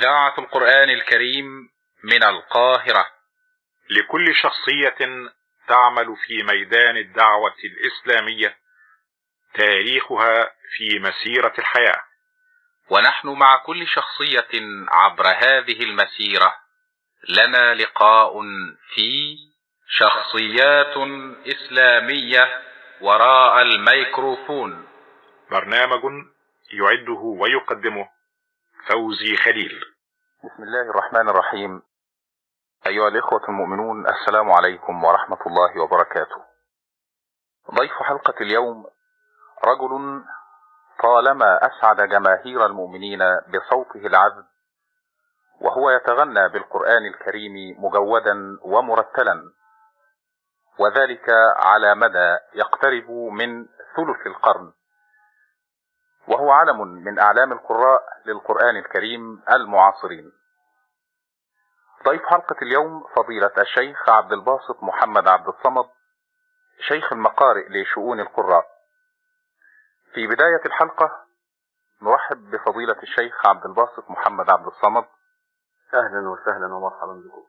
إذاعة القرآن الكريم من القاهرة لكل شخصية تعمل في ميدان الدعوة الإسلامية تاريخها في مسيرة الحياة ونحن مع كل شخصية عبر هذه المسيرة لنا لقاء في شخصيات إسلامية وراء الميكروفون برنامج يعده ويقدمه فوزي خليل بسم الله الرحمن الرحيم أيها الإخوة المؤمنون السلام عليكم ورحمة الله وبركاته ضيف حلقة اليوم رجل طالما أسعد جماهير المؤمنين بصوته العذب وهو يتغنى بالقرآن الكريم مجودا ومرتلا وذلك على مدى يقترب من ثلث القرن وهو علم من أعلام القراء للقرآن الكريم المعاصرين ضيف حلقة اليوم فضيلة الشيخ عبد الباسط محمد عبد الصمد شيخ المقارئ لشؤون القراء في بداية الحلقة نرحب بفضيلة الشيخ عبد الباسط محمد عبد الصمد اهلا وسهلا ومرحبا بكم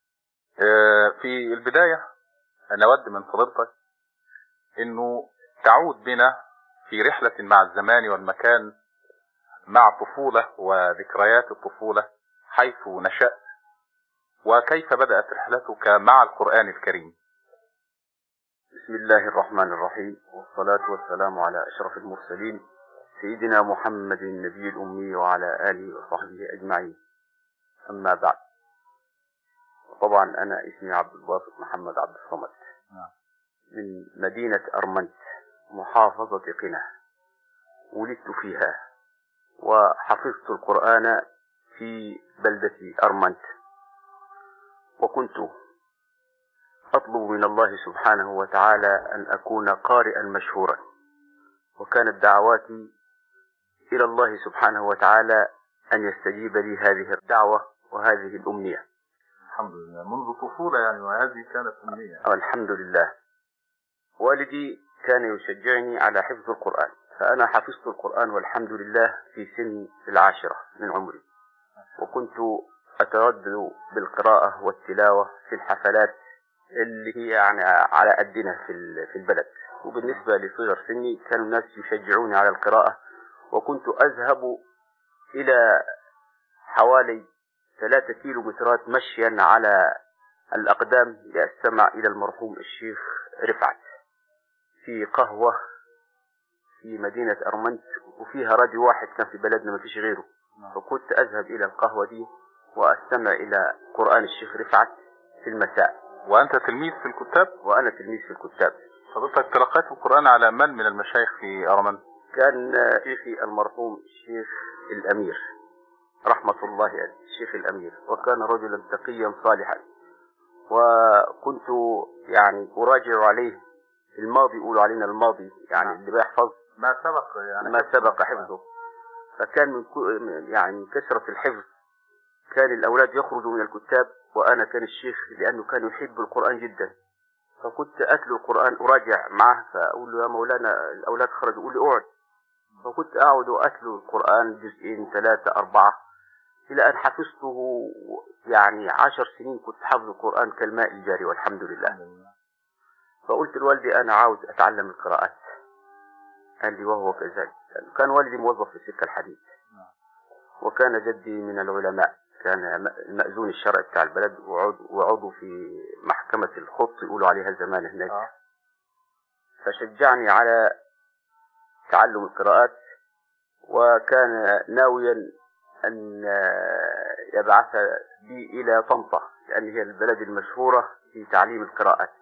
في البداية نود من فضيلتك انه تعود بنا في رحلة مع الزمان والمكان مع الطفولة وذكريات الطفولة حيث نشأت وكيف بدأت رحلتك مع القرآن الكريم بسم الله الرحمن الرحيم والصلاة والسلام على أشرف المرسلين سيدنا محمد النبي الأمي وعلى آله وصحبه أجمعين أما بعد طبعا أنا اسمي عبد الباسط محمد عبد الصمد من مدينة أرمنت محافظة قنا ولدت فيها وحفظت القرآن في بلدة أرمنت وكنت أطلب من الله سبحانه وتعالى أن أكون قارئا مشهورا وكانت دعواتي إلى الله سبحانه وتعالى أن يستجيب لي هذه الدعوة وهذه الأمنية الحمد لله منذ طفولة يعني وهذه كانت أمنية الحمد لله والدي كان يشجعني على حفظ القرآن فأنا حفظت القرآن والحمد لله في سن العاشرة من عمري وكنت أتردد بالقراءة والتلاوة في الحفلات اللي هي يعني على قدنا في في البلد وبالنسبة لصغر سني كانوا الناس يشجعوني على القراءة وكنت أذهب إلى حوالي ثلاثة كيلو مترات مشيا على الأقدام لأستمع إلى المرحوم الشيخ رفعت في قهوة في مدينة أرمنت وفيها راديو واحد كان في بلدنا ما فيش غيره فكنت أذهب إلى القهوة دي وأستمع إلى قرآن الشيخ رفعت في المساء وأنت تلميذ في الكتاب وأنا تلميذ في الكتاب فضلتك تلقيت القرآن على من من المشايخ في أرمنت كان شيخي المرحوم الشيخ الأمير رحمة الله عليه الشيخ الأمير وكان رجلا تقيا صالحا وكنت يعني أراجع عليه الماضي يقولوا علينا الماضي يعني اللي بيحفظ ما سبق يعني ما سبق حفظه فكان من يعني من كثرة الحفظ كان الأولاد يخرجوا من الكتاب وأنا كان الشيخ لأنه كان يحب القرآن جدا فكنت أتلو القرآن أراجع معه فأقول له يا مولانا الأولاد خرجوا يقول لي اقعد فكنت أقعد وأتلو القرآن جزئين ثلاثة أربعة إلى أن حفظته يعني عشر سنين كنت حافظ القرآن كالماء الجاري والحمد لله فقلت لوالدي أنا عاوز أتعلم القراءات قال لي وهو كذلك كان والدي موظف في سكة الحديد وكان جدي من العلماء كان المأذون الشرعي بتاع البلد وعضو في محكمة الخط يقولوا عليها زمان هناك فشجعني على تعلم القراءات وكان ناويا أن يبعث بي إلى طنطا لأن هي البلد المشهورة في تعليم القراءات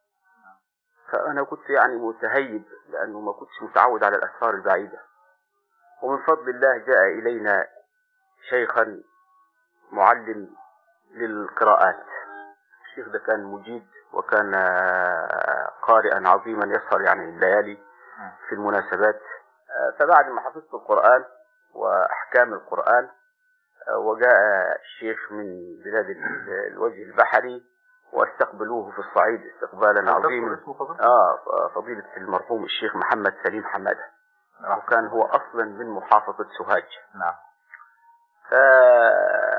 فأنا كنت يعني متهيب لأنه ما كنتش متعود على الأسفار البعيدة ومن فضل الله جاء إلينا شيخا معلم للقراءات الشيخ ده كان مجيد وكان قارئا عظيما يسهر يعني الليالي في المناسبات فبعد ما حفظت القرآن وأحكام القرآن وجاء الشيخ من بلاد الوجه البحري واستقبلوه في الصعيد استقبالا عظيما اه فضيلة المرحوم الشيخ محمد سليم حمادة وكان هو اصلا من محافظة سوهاج نعم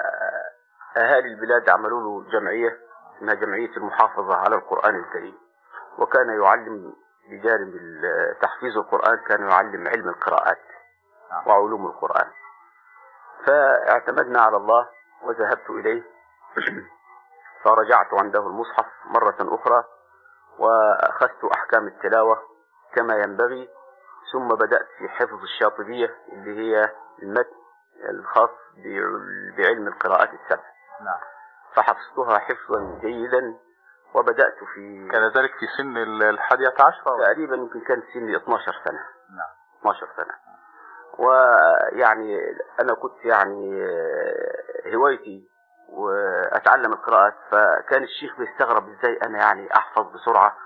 أهالي البلاد عملوا له جمعية اسمها جمعية المحافظة على القرآن الكريم وكان يعلم بجانب ال- تحفيظ القرآن كان يعلم علم القراءات نعم. وعلوم القرآن فاعتمدنا على الله وذهبت إليه فرجعت عنده المصحف مرة أخرى وأخذت أحكام التلاوة كما ينبغي ثم بدأت في حفظ الشاطبية اللي هي المتن الخاص بع- بعلم القراءات السبع نعم فحفظتها حفظا جيدا وبدأت في كان ذلك في سن ال- الحادية عشرة تقريبا يمكن كان سني 12 سنة نعم 12 سنة ويعني أنا كنت يعني آه، هوايتي وأتعلم القراءات فكان الشيخ بيستغرب إزاي أنا يعني أحفظ بسرعة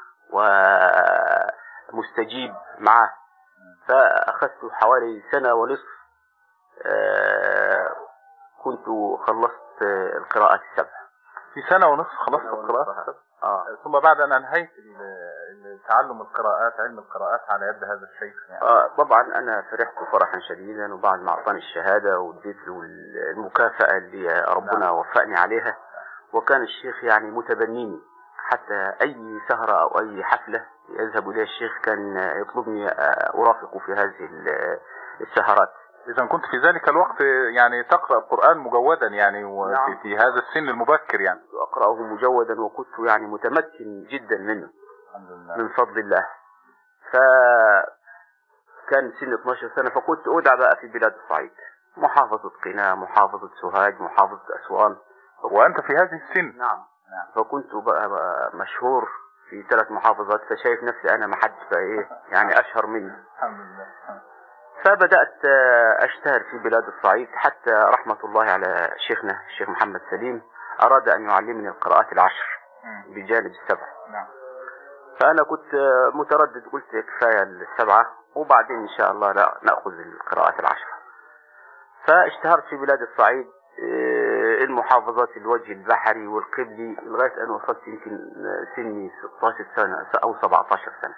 ومستجيب معه فأخذت حوالي سنة ونصف آه، كنت خلصت آه، القراءات السبع في سنة ونصف خلصت القراءة آه. ثم بعد أن أنهيت ال- ال- تعلم القراءات علم القراءات على يد هذا الشيخ يعني آه طبعا انا فرحت فرحا شديدا وبعد ما اعطاني الشهاده واديت له المكافاه اللي ربنا نعم. وفقني عليها وكان الشيخ يعني متبنيني حتى اي سهره او اي حفله يذهب اليها الشيخ كان يطلبني آه، ارافقه في هذه ال- السهرات إذا كنت في ذلك الوقت يعني تقرأ القرآن مجودا يعني وفي نعم. في هذا السن المبكر يعني اقراه مجودا وكنت يعني متمكن جدا منه الحمد لله من فضل الله ف كان سن 12 سنة فكنت أودع بقى في بلاد الصعيد محافظة قنا محافظة سوهاج محافظة أسوان وأنت في هذه السن نعم فكنت بقى, بقى مشهور في ثلاث محافظات فشايف نفسي أنا ما حدش بقى إيه يعني أشهر مني الحمد لله فبدأت آه، أشتهر في بلاد الصعيد حتى رحمة الله على شيخنا الشيخ محمد سليم أراد أن يعلمني القراءات العشر مم. بجانب السبع نعم فأنا كنت آه، متردد قلت كفاية السبعة وبعدين إن شاء الله لا نأخذ القراءات العشرة فاشتهرت في بلاد الصعيد آه، المحافظات الوجه البحري والقبلي لغاية أن وصلت يمكن آه، سني 16 سنة أو 17 سنة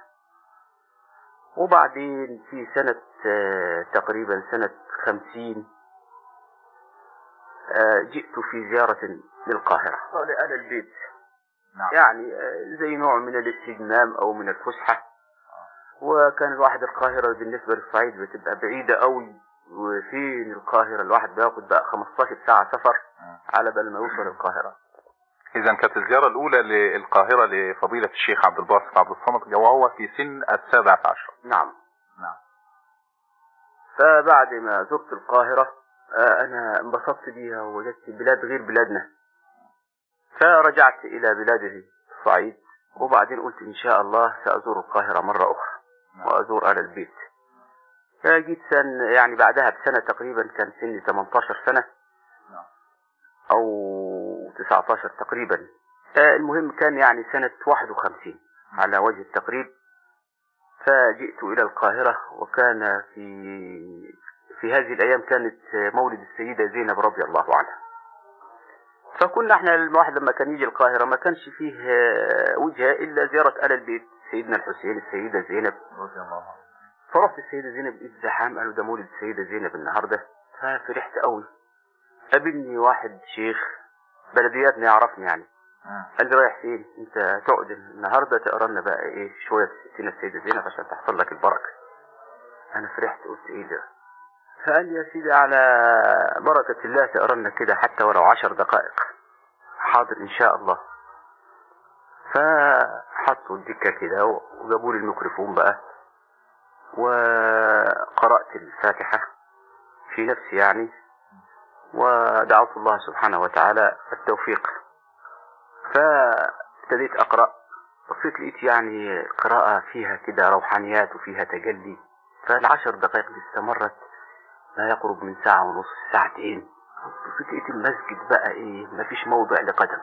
وبعدين في سنة آه، تقريبا سنة 50 آه، جئت في زيارة للقاهرة لأهل البيت نعم يعني آه، زي نوع من الاستجمام او من الفسحه وكان الواحد القاهره بالنسبه للصعيد بتبقى بعيده قوي وفين القاهره الواحد بياخد بقى 15 ساعه سفر على بال ما يوصل القاهره إذا كانت الزيارة الأولى للقاهرة لفضيلة الشيخ عبد الباسط عبد الصمد وهو في سن السابعة عشر نعم نعم فبعد ما زرت القاهره آه، انا انبسطت بيها ووجدت بلاد غير بلادنا فرجعت الى بلاد الصعيد وبعدين قلت ان شاء الله سازور القاهره مره اخرى وازور اهل البيت فجيت سن يعني بعدها بسنه تقريبا كان سني 18 سنه نعم. او 19 تقريبا آه، المهم كان يعني سنه 51 على وجه التقريب فجئت الى القاهره وكان في في هذه الايام كانت مولد السيده زينب رضي الله عنها فكنا احنا الواحد لما كان يجي القاهره ما كانش فيه آه، وجهه الا زياره ال البيت سيدنا الحسين السيده زينب رضي الله عنه فرحت السيدة زينب الزحام قالوا ده مولد السيدة زينب النهاردة ففرحت قوي قابلني واحد شيخ بلدياتنا يعرفني يعني مم. قال لي رايح فين انت تقعد النهارده تقرا لنا بقى ايه شويه في ستنا السيده زينب عشان تحصل لك البركه انا فرحت قلت ايه ده فقال لي يا سيدي على بركه الله تقرا لنا كده حتى ولو عشر دقائق حاضر ان شاء الله فحطوا الدكه كده وجابوا لي الميكروفون بقى وقرات الفاتحه في نفسي يعني ودعوت الله سبحانه وتعالى التوفيق فابتديت أقرأ بصيت لقيت يعني قراءة فيها كده روحانيات وفيها تجلي فالعشر دقائق دي استمرت ما يقرب من ساعة ونص ساعتين بصيت لقيت المسجد بقى ايه مفيش موضع لقدم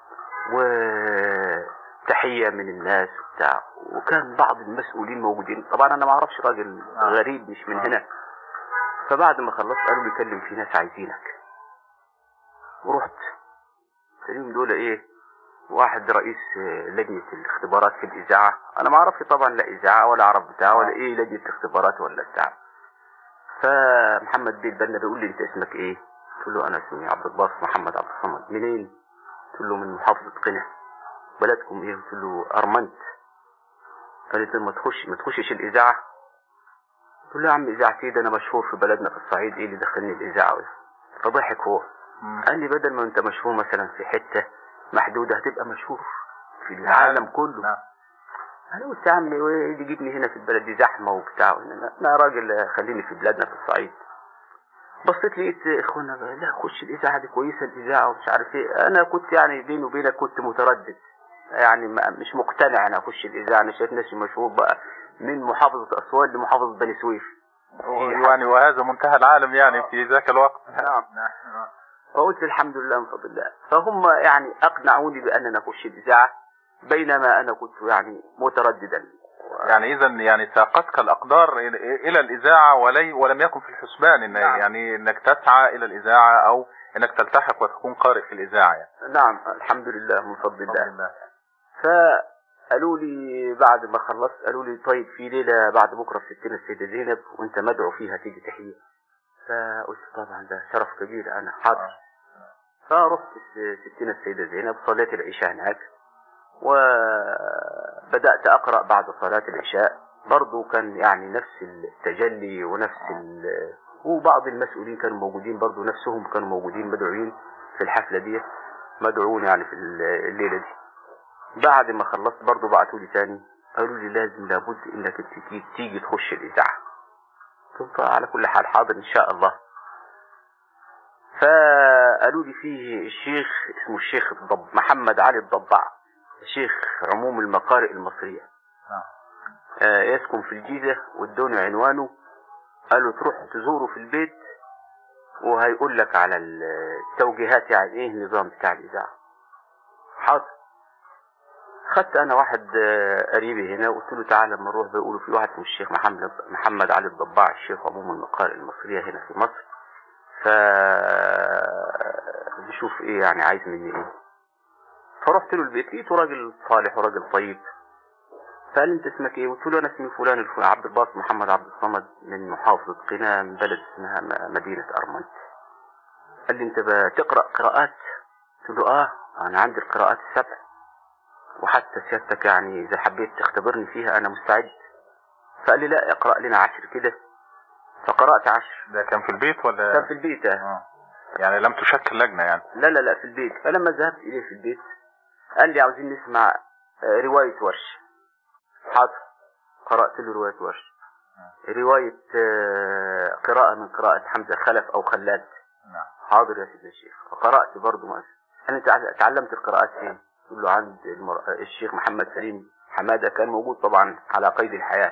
وتحية من الناس وبتاع وكان بعض المسؤولين موجودين طبعا انا ما اعرفش راجل غريب مش من هنا فبعد ما خلصت قالوا لي كلم في ناس عايزينك ورحت اليوم دول ايه واحد رئيس آه، لجنة الاختبارات في الإذاعة أنا ما أعرفش طبعا لا إذاعة ولا أعرف بتاع ولا إيه لجنة اختبارات ولا بتاع فمحمد بيه البنا بيقول لي أنت اسمك إيه قلت له انا اسمي عبد الباسط محمد عبد الصمد منين قلت له من محافظه قنا بلدكم ايه قلت له ارمنت قال لي طيب ما تخش ما تخشش الاذاعه قلت له يا عم اذاعه ايه ده انا مشهور في بلدنا في الصعيد ايه اللي دخلني الاذاعه فضحك هو مم. قال لي بدل ما انت مشهور مثلا في حته محدوده هتبقى مشهور في العالم كله نعم. انا قلت يا عم ايه اللي يجيبني هنا في البلد دي زحمه وبتاع انا أنا راجل خليني في بلادنا في الصعيد بصيت لقيت اخوانا بقى، لا خش الاذاعه دي كويسه الاذاعه ومش عارف ايه انا كنت يعني بيني وبينك كنت متردد يعني ما- مش مقتنع انا اخش الاذاعه انا شايف نفسي مشهور بقى من محافظه اسوان لمحافظه بني سويف يعني وهذا منتهى العالم يعني في ذاك الوقت نعم فقلت الحمد لله من فضل الله فهم يعني اقنعوني بان انا اخش الاذاعه بينما انا كنت يعني مترددا يعني اذا يعني ساقتك الاقدار الى إلى الاذاعه ولي ولم يكن في الحسبان ان نعم. يعني انك تسعى الى الاذاعه او انك تلتحق وتكون قارئ في الاذاعه يعني نعم الحمد لله من فضل الله الحمد لله. فقالوا لي بعد ما خلصت قالوا لي طيب في ليله بعد بكره في ستنا السيده زينب وانت مدعو فيها تيجي تحيي فقلت طبعا ده شرف كبير انا حاضر فرحت ستنا السيده زينب صليت العشاء هناك وبدات اقرا بعد صلاه العشاء برضو كان يعني نفس التجلي ونفس ال... وبعض المسؤولين كانوا موجودين برضو نفسهم كانوا موجودين مدعوين في الحفله دي مدعوون يعني في الليله دي بعد ما خلصت برضو بعتوا لي تاني قالوا لي لازم لابد انك تيجي, تيجي تخش الاذاعه قلت على كل حال حاضر ان شاء الله فقالوا لي فيه الشيخ اسمه الشيخ الضب محمد علي الضباع شيخ عموم المقارئ المصريه نعم. آه يسكن في الجيزه وادوني عنوانه قالوا تروح تزوره في البيت وهيقول لك على التوجيهات يعني ايه النظام بتاع الاذاعه حاضر خدت انا واحد آه، قريبي هنا وقلت له تعالى لما نروح بيقولوا في واحد اسمه الشيخ محمد محمد علي الضباع الشيخ عموم المقارئ المصريه هنا في مصر ف بشوف ايه يعني عايز مني ايه فرحت له البيت لقيته راجل صالح وراجل طيب فقال لي انت اسمك ايه؟ قلت له انا اسمي فلان الفلان عبد الباسط محمد عبد الصمد من محافظة قنا من بلد اسمها م- مدينة أرمنت. قال لي انت بتقرأ قراءات؟ قلت له اه انا عندي القراءات السبع وحتى سيادتك يعني اذا حبيت تختبرني فيها انا مستعد. فقال لي لا اقرأ لنا عشر كده فقرأت عشر ده كان في البيت ولا كان في البيت آه. آه. يعني لم تشكل لجنه يعني لا لا لا في البيت فلما ذهبت إليه في البيت قال لي عاوزين نسمع آه، رواية ورش حاضر قرأت له رواية ورش رواية آه، قراءة من قراءة حمزة خلف أو خلاد نعم حاضر يا سيدنا الشيخ فقرأت برضه ما قال أنت تع- تعلمت القراءات فين؟ قلت له عند المر... الشيخ محمد سليم حمادة كان موجود طبعا على قيد الحياة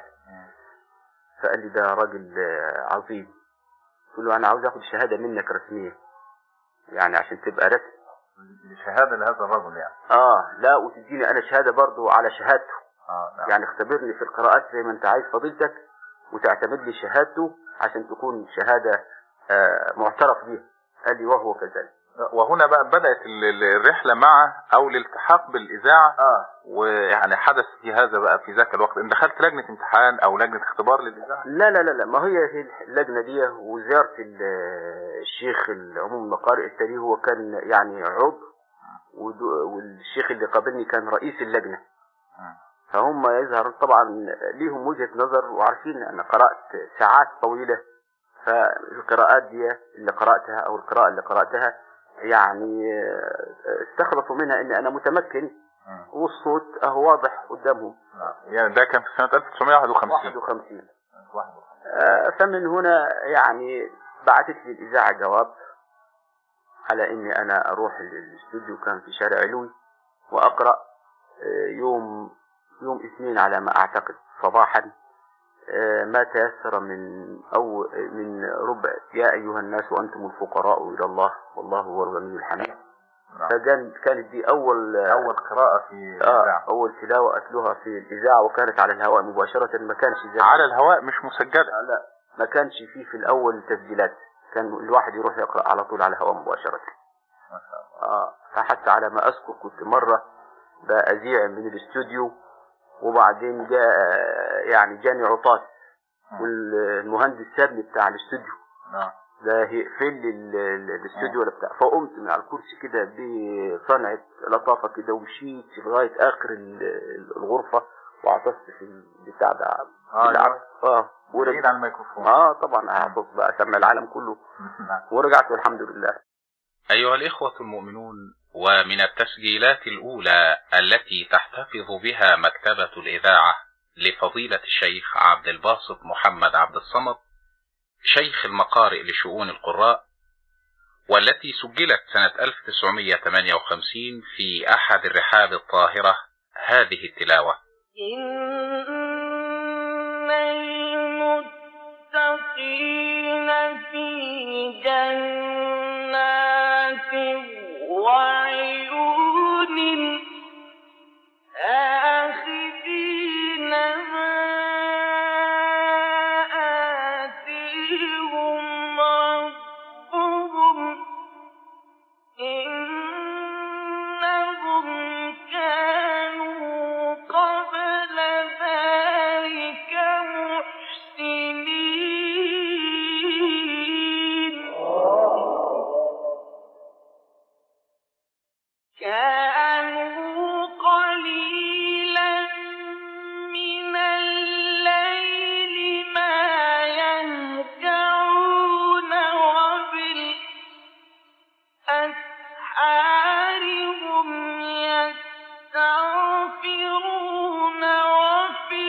فقال لي ده راجل آه، عظيم قلت له أنا عاوز آخد شهادة منك رسمية يعني عشان تبقى رسمي شهاده لهذا الرجل يعني اه لا وتديني انا شهاده برضو على شهادته اه نعم. يعني اختبرني في القراءات زي ما انت عايز فضيلتك وتعتمد لي شهادته عشان تكون شهاده آه معترف بها قال لي وهو كذلك وهنا بقى بدات ال- ال- الرحله مع او الالتحاق بالاذاعه اه ويعني حدث في هذا بقى في ذاك الوقت ان دخلت لجنه امتحان او لجنه اختبار للاذاعه لا لا لا لا ما هي هي اللجنه دي وزياره ال- الشيخ العموم المقارئ التالي هو كان يعني عضو ودو- والشيخ اللي قابلني كان رئيس اللجنه فهم يظهر طبعا ليهم وجهة نظر وعارفين أنا قرأت ساعات طويلة فالقراءات دي اللي قرأتها أو القراءة اللي قرأتها يعني استخلصوا منها أن أنا متمكن والصوت أهو واضح قدامهم نعم. يعني ده كان في سنه 1951 51 آه، فمن هنا يعني بعثت لي الإذاعة جواب على إني أنا أروح الاستوديو كان في شارع علوي وأقرأ آه، يوم يوم اثنين على ما أعتقد صباحا آه، ما تيسر من أو من ربع يا أيها الناس وأنتم الفقراء إلى الله والله هو الغني الحميد نعم. فكان كانت دي أول اول قراءه في آه الاذاعه أول تلاوة أتلوها في الإذاعة وكانت على الهواء مباشرة ما كانش زي على الهواء مش مسجله لا ما كانش فيه في الاول تسجيلات كان الواحد يروح يقرا على طول على الهواء مباشره ما شاء الله اه فحتى على ما اذكر كنت مره بأذيع من الاستوديو وبعدين جاء يعني جاني عطاس والمهندس سابني بتاع الاستوديو نعم ده هيقفل لي ال- ال- الاستوديو ولا بتاع فقمت من على الكرسي كده بصنعة لطافة كده ومشيت لغاية آخر ال- ال- الغرفة وعطست في البتاع ده اه العب اه بعيد ورجعت عن الميكروفون اه طبعا هعطس بقى سمع العالم كله نعم. ورجعت والحمد لله أيها الإخوة المؤمنون ومن التسجيلات الأولى التي تحتفظ بها مكتبة الإذاعة لفضيلة الشيخ عبد الباسط محمد عبد الصمد شيخ المقارئ لشؤون القراء والتي سجلت سنة 1958 في أحد الرحاب الطاهرة هذه التلاوة إن المتقين في جنات وعيون آخذين ما آتيهم ربهم إنهم كانوا قبل ذلك محسنين كانوا قليلا من الليل ما يهجعون وبالأسحار هم يستغفرون وفي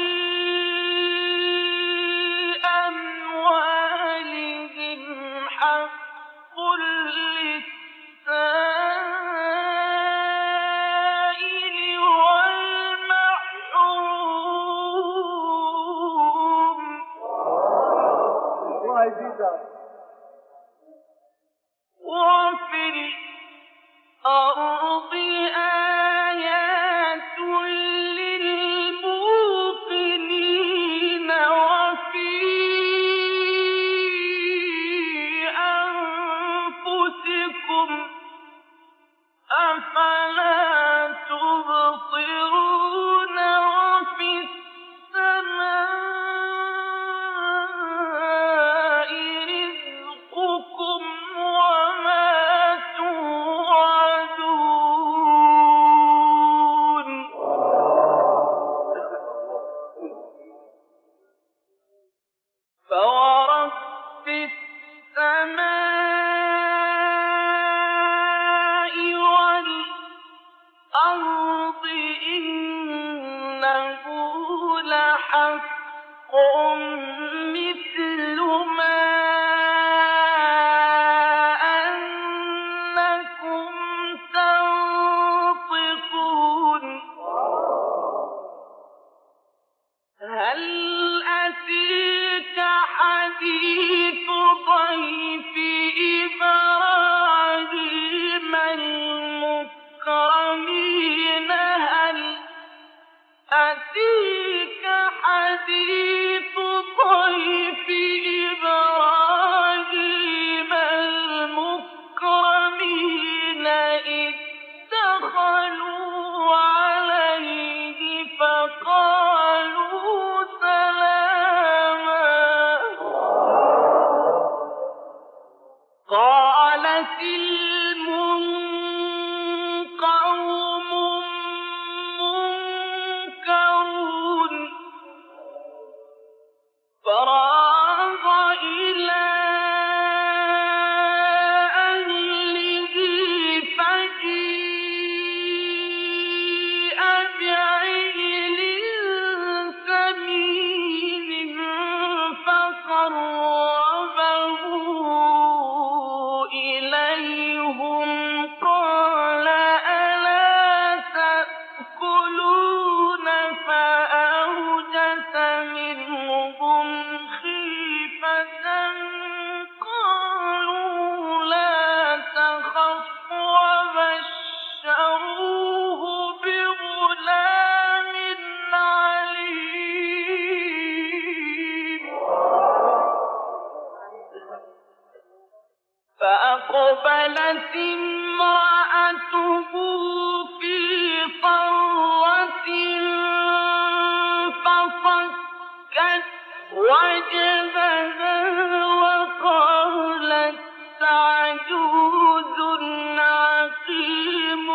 أموالهم حق للسائل والمحروم وفي الأرض آيات للموقنين وفي أنفسكم أفلا تبصرون وفي السماء رزقكم وما توعدون فورب السماء والأرض إنه لحق مثل ما أنكم تنطقون هل أتيك حديث ضيف إبراهيم المكرمين هل أتيك حديث ضيف إبراهيم المكرمين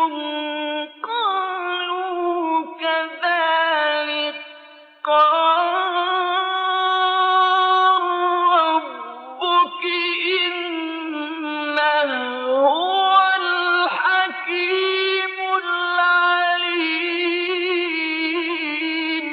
قالوا كذلك قال ربك إنه هو الحكيم العليم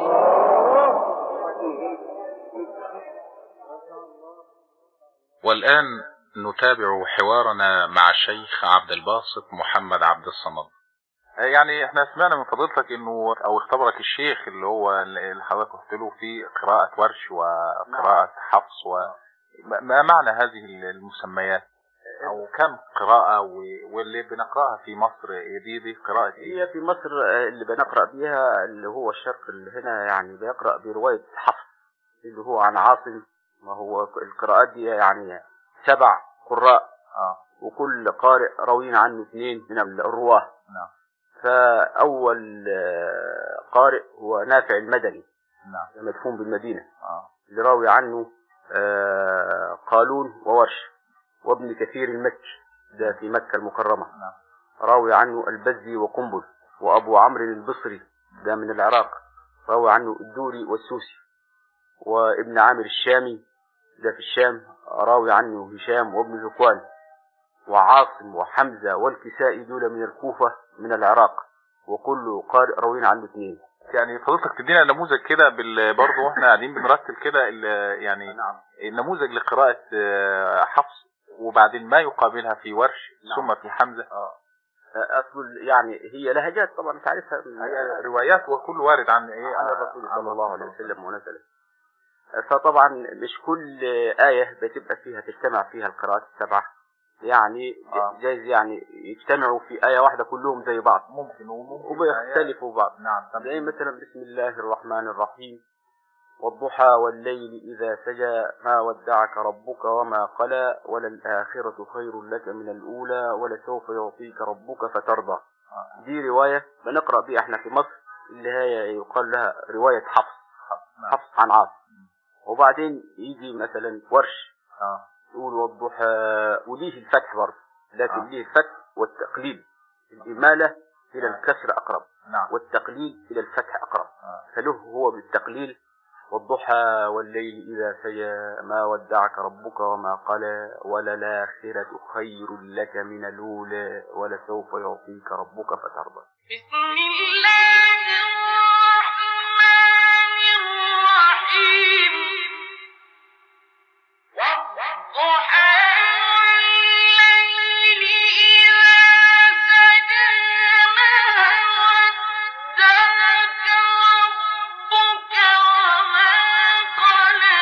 والآن نتابع حوارنا مع الشيخ عبد الباسط محمد عبد الصمد يعني احنا سمعنا من فضيلتك انه او اختبرك الشيخ اللي هو اللي حضرتك قلت له في قراءة ورش وقراءة حفص و ما- ما معنى هذه المسميات او كم قراءة و- واللي بنقراها في مصر دي دي قراءة ايه؟ هي في مصر آه، اللي بنقرأ بيها اللي هو الشرق اللي هنا يعني بيقرأ برواية حفص اللي هو عن عاصم ما هو القراءات دي يعني سبع قراء اه وكل قارئ راويين عنه اثنين من الرواه نعم فأول آه، قارئ هو نافع المدني نعم مدفون بالمدينة اه اللي راوي عنه آه، قالون وورش وابن كثير المكي ده في مكة المكرمة نعم راوي عنه البزي وقنبل وأبو عمرو البصري ده من العراق راوي عنه الدوري والسوسي وابن عامر الشامي ده في الشام راوي عنه هشام وابن ذكوان وعاصم وحمزة والكسائي دول من الكوفة من العراق وكل قارئ راوين عنه اثنين يعني فضلتك تدينا نموذج كده بال... برضه واحنا قاعدين بنرتب كده ال- يعني نعم نموذج لقراءة آه، حفص وبعدين ما يقابلها في ورش نعم. ثم في حمزة أصل يعني هي لهجات طبعا تعرفها هي روايات وكل وارد عن ايه عن الرسول صلى الله عليه وسلم ونزله فطبعا مش كل آية بتبقى فيها تجتمع فيها القراءات السبعة يعني آه. جايز يعني يجتمعوا في آية واحدة كلهم زي بعض ممكن وممكن وبيختلفوا بعض نعم طب زي مثلا بسم الله الرحمن الرحيم والضحى والليل إذا سجى ما ودعك ربك وما قلى وللآخرة خير لك من الأولى ولسوف يعطيك ربك فترضى دي رواية بنقرأ بيها احنا في مصر اللي هي يقال لها رواية حفص نعم. حفص عن عاصم وبعدين يجي مثلا ورش اه يقول والضحى وليه الفتح برضه لكن آه. ليه الفتح والتقليل الإمالة إلى الكسر أقرب نعم والتقليل إلى الفتح أقرب آه. فله هو بالتقليل والضحى والليل إذا سجى ما ودعك ربك وما قلى وللآخرة خير لك من الأولى ولسوف يعطيك ربك فترضى بسم الله الرحمن الرحيم والضحى والليل إذا سجى ما ودعك ربك وما قلى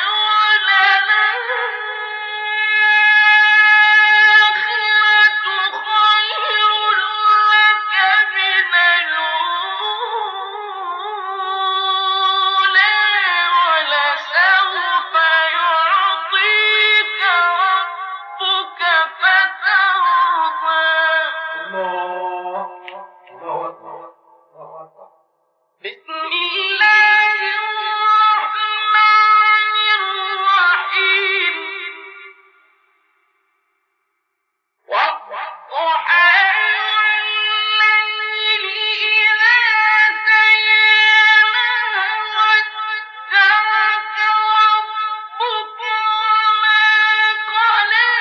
وللآخرة خير لك من الأولى ولسوف يعطيك ربك فترضى بسم الله الرحمن الرحيم والضحى والليل إذا سجى ما ودعك ربك وما قلى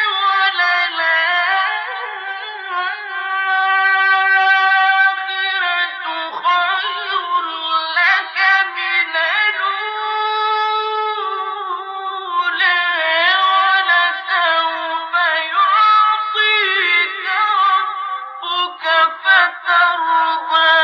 وللآخرة خير لك من الأولى ولسوف يعطيك ربك فترضى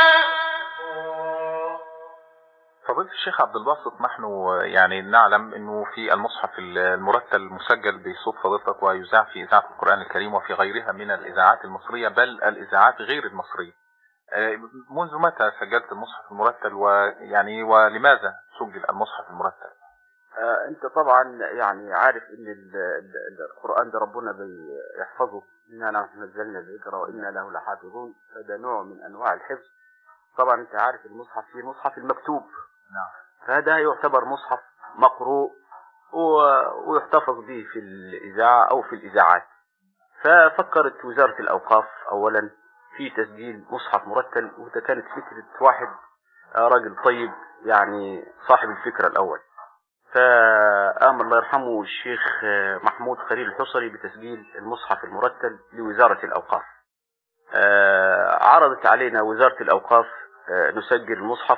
فضيلة الشيخ عبد الباسط نحن يعني نعلم انه في المصحف المرتل مسجل بصوت فضيلتك ويذاع في اذاعة القرآن الكريم وفي غيرها من الاذاعات المصرية بل الاذاعات غير المصرية. آه، منذ متى سجلت المصحف المرتل ويعني ولماذا سجل المصحف المرتل؟ آه، انت طبعا يعني عارف ان ال- ال- ال- القران ده ربنا بيحفظه انا نحن نزلنا الذكر وانا له لحافظون فده نوع من انواع الحفظ طبعا انت عارف المصحف فيه المصحف المكتوب نعم. فهذا يعتبر مصحف مقروء و- ويحتفظ به في الاذاعه او في الاذاعات ففكرت وزاره الاوقاف اولا في تسجيل مصحف مرتل وده كانت فكرة واحد آه، راجل طيب يعني صاحب الفكرة الأول فقام الله يرحمه الشيخ آه، محمود خليل الحصري بتسجيل المصحف المرتل لوزارة الأوقاف آه، عرضت علينا وزارة الأوقاف آه، نسجل المصحف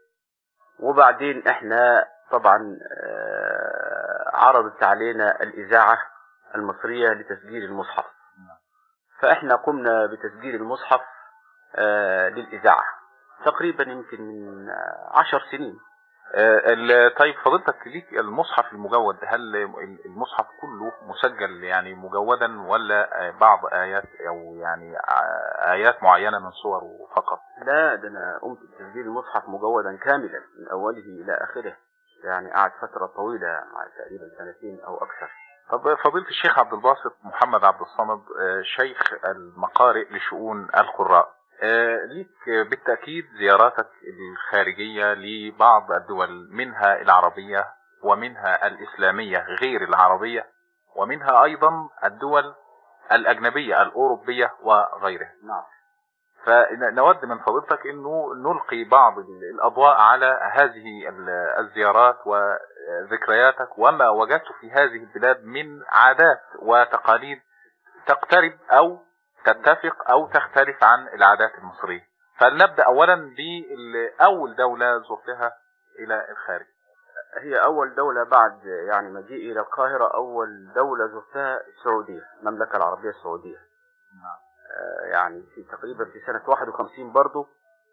وبعدين احنا طبعا آه، عرضت علينا الإذاعة المصرية لتسجيل المصحف فاحنا قمنا بتسجيل المصحف آه، للإذاعة تقريبا يمكن من آه، عشر سنين آه، ال- طيب فضيلتك ليك المصحف المجود هل المصحف كله مسجل يعني مجودا ولا آه، بعض آيات أو يعني آه، آيات معينة من صوره فقط؟ لا ده انا قمت بتسجيل المصحف مجودا كاملا من اوله الى اخره يعني قعد فتره طويله مع تقريبا سنتين او اكثر طب فضيلة الشيخ عبد الباسط محمد عبد الصمد آه، شيخ المقارئ لشؤون القراء آه، ليك بالتأكيد زياراتك الخارجية لبعض الدول منها العربية ومنها الإسلامية غير العربية ومنها أيضا الدول الأجنبية الأوروبية وغيرها نعم فنود من فضيلتك انه نلقي بعض الاضواء على هذه ال- الزيارات وذكرياتك وما وجدت في هذه البلاد من عادات وتقاليد تقترب او تتفق او تختلف عن العادات المصريه. فلنبدا اولا باول دوله زرتها الى الخارج. هي اول دوله بعد يعني مجيئي الى القاهره اول دوله زرتها السعوديه المملكه العربيه السعوديه آه، يعني في تقريبا في سنه 51 برضه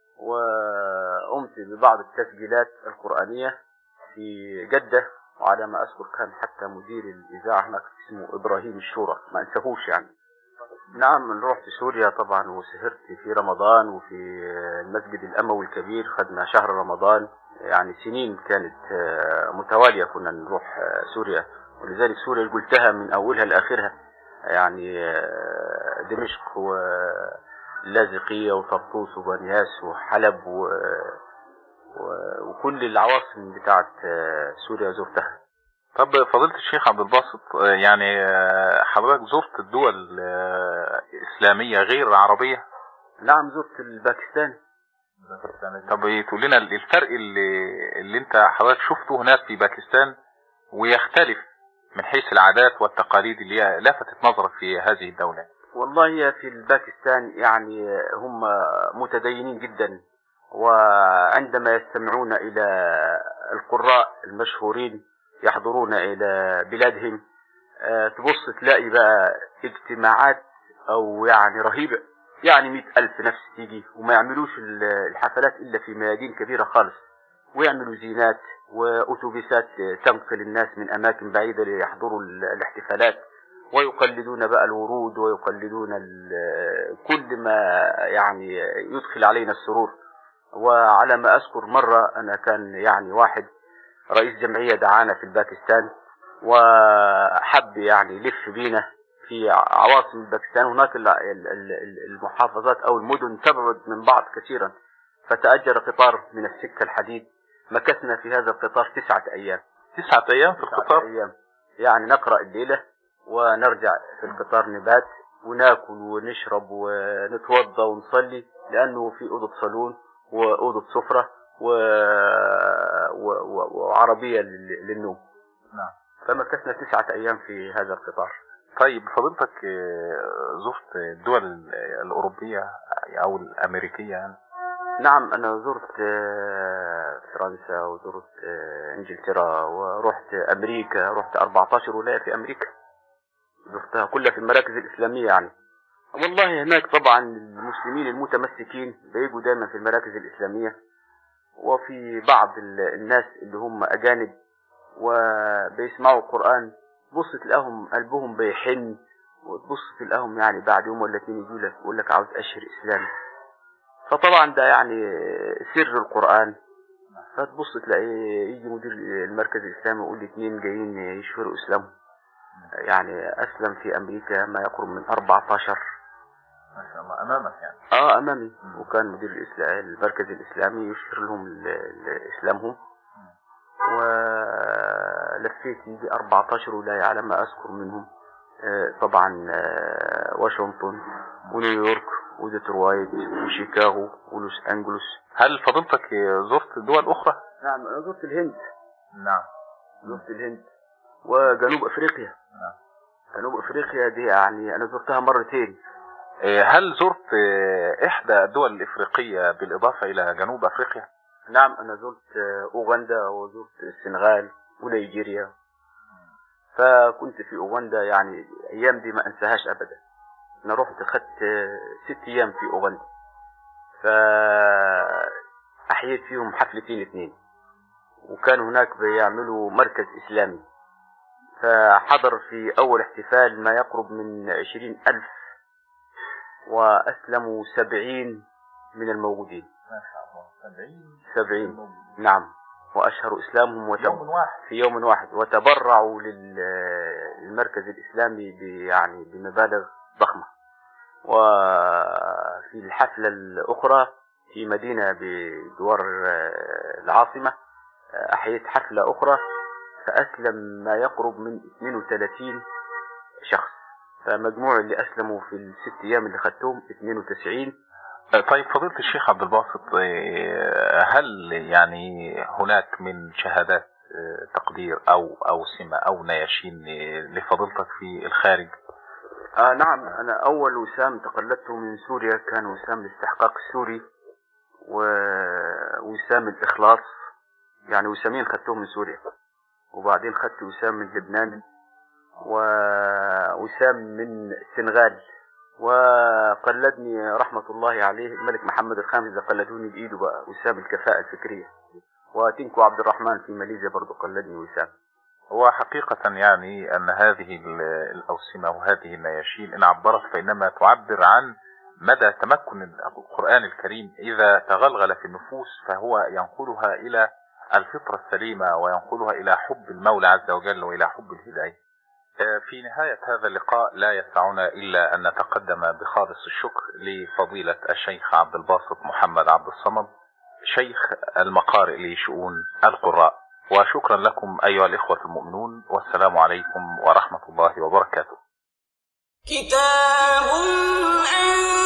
وقمت ببعض التسجيلات القرانيه في جده وعلى ما اذكر كان حتى مدير الاذاعه هناك اسمه ابراهيم الشورى ما انساهوش يعني نعم أنا رحت سوريا طبعا وسهرت في رمضان وفي المسجد الأموي الكبير خدنا شهر رمضان يعني سنين كانت آه، متوالية كنا نروح آه، سوريا ولذلك سوريا قلتها من أولها لآخرها يعني آه، دمشق واللاذقية وطرطوس وبنياس وحلب و... و... وكل العواصم بتاعت آه، سوريا زرتها طب فضيلة الشيخ عبد الباسط آه، يعني آه، حضرتك زرت الدول آه، الإسلامية غير العربية نعم زرت الباكستان طب تقول لنا الفرق اللي اللي انت حضرتك شفته هناك في باكستان ويختلف من حيث العادات والتقاليد اللي هي لفتت نظرك في هذه الدولة والله هي في الباكستان يعني هم متدينين جدا وعندما يستمعون إلى القراء المشهورين يحضرون إلى بلادهم آه، تبص تلاقي بقى اجتماعات أو يعني رهيبة يعني مئة ألف نفس تيجي وما يعملوش ال- الحفلات إلا في ميادين كبيرة خالص ويعملوا زينات وأتوبيسات تنقل الناس من أماكن بعيدة ليحضروا ال- الاحتفالات ويقلدون بقى الورود ويقلدون ال- كل ما يعني يدخل علينا السرور وعلى ما أذكر مرة أنا كان يعني واحد رئيس جمعية دعانا في الباكستان وحب يعني يلف بينا في عواصم الباكستان هناك ال- ال- ال- المحافظات أو المدن تبعد من بعض كثيرا فتأجر قطار من السكة الحديد مكثنا في هذا القطار تسعة أيام تسعة أيام في تسعة القطار أيام يعني نقرأ الليلة ونرجع في القطار نبات وناكل ونشرب ونتوضى ونصلي لأنه في أوضة صالون وأوضة سفرة و... و... و... وعربية لل- للنوم نعم. فمكثنا تسعة أيام في هذا القطار طيب فضيلتك آه، زرت الدول الأوروبية أو الأمريكية يعني نعم أنا زرت آه، فرنسا وزرت آه، إنجلترا ورحت أمريكا رحت 14 ولاية في أمريكا زرتها كلها في المراكز الإسلامية يعني والله هناك طبعا المسلمين المتمسكين بيجوا دايما في المراكز الإسلامية وفي بعض ال- الناس اللي هم أجانب وبيسمعوا القرآن بص تلاقيهم قلبهم بيحن وتبص تلاقيهم يعني بعد يوم ولا اتنين يجوا لك يقول لك عاوز أشهر إسلامي فطبعا ده يعني سر القرآن فتبص تلاقي يجي مدير المركز الإسلامي يقول لي اتنين جايين يشهروا إسلامهم يعني أسلم في أمريكا ما يقرب من 14 ما شاء الله أمامك يعني اه امامي وكان مدير الإسلام المركز الاسلامي يشهر لهم ال- ال- اسلامهم ولفيت يجي 14 ولايه على ما اذكر منهم آه، طبعا آه، واشنطن ونيويورك وديترويت وشيكاغو ولوس أنجلوس هل فضيلتك زرت دول أخرى؟ نعم أنا زرت الهند نعم زرت الهند وجنوب أفريقيا نعم. جنوب أفريقيا دي يعني أنا زرتها مرتين إيه، هل زرت إيه، إحدى الدول الإفريقية بالإضافة إلى جنوب أفريقيا؟ نعم أنا زرت آه، أوغندا وزرت السنغال ونيجيريا فكنت في أوغندا يعني أيام دي ما أنساهاش أبدا أنا رحت أخدت آه، ست أيام في أوغندا فأحييت فيهم حفلتين اثنين وكان هناك بيعملوا مركز إسلامي فحضر في أول احتفال ما يقرب من عشرين ألف وأسلموا سبعين من الموجودين ما شاء الله 70 سبعين نعم وأشهروا إسلامهم وتب... يوم واحد في يوم واحد وتبرعوا لل- للمركز الإسلامي ب- يعني بمبالغ ضخمة وفي الحفلة الأخرى في مدينة بجوار آه، العاصمة آه، أحييت حفلة أخرى فأسلم ما يقرب من 32 شخص فمجموع اللي أسلموا في الست أيام اللي خدتهم 92 طيب فضيلة الشيخ عبد الباسط إيه، هل يعني هناك من شهادات إيه، تقدير أو أو سمة أو نياشين إيه، لفضيلتك في الخارج؟ آه نعم أنا أول وسام تقلدته من سوريا كان وسام الاستحقاق السوري ووسام الإخلاص يعني وسامين خدتهم من سوريا وبعدين خدت وسام من لبنان ووسام من السنغال وقلدني رحمة الله عليه الملك محمد الخامس ده قلدوني بإيده بقى وسام الكفاءة الفكرية وتنكو عبد الرحمن في ماليزيا برضو قلدني وسام هو حقيقة يعني أن هذه ال- الأوسمة وهذه النياشين إن عبرت فإنما تعبر عن مدى تمكن القرآن الكريم إذا تغلغل في النفوس فهو ينقلها إلى الفطرة السليمة وينقلها إلى حب المولى عز وجل وإلى حب الهداية آه، في نهاية هذا اللقاء لا يسعنا إلا أن نتقدم بخالص الشكر لفضيلة الشيخ عبد الباسط محمد عبد الصمد شيخ المقارئ لشؤون القراء وشكرا لكم أيها الإخوة المؤمنون والسلام عليكم ورحمة الله وبركاته كتاب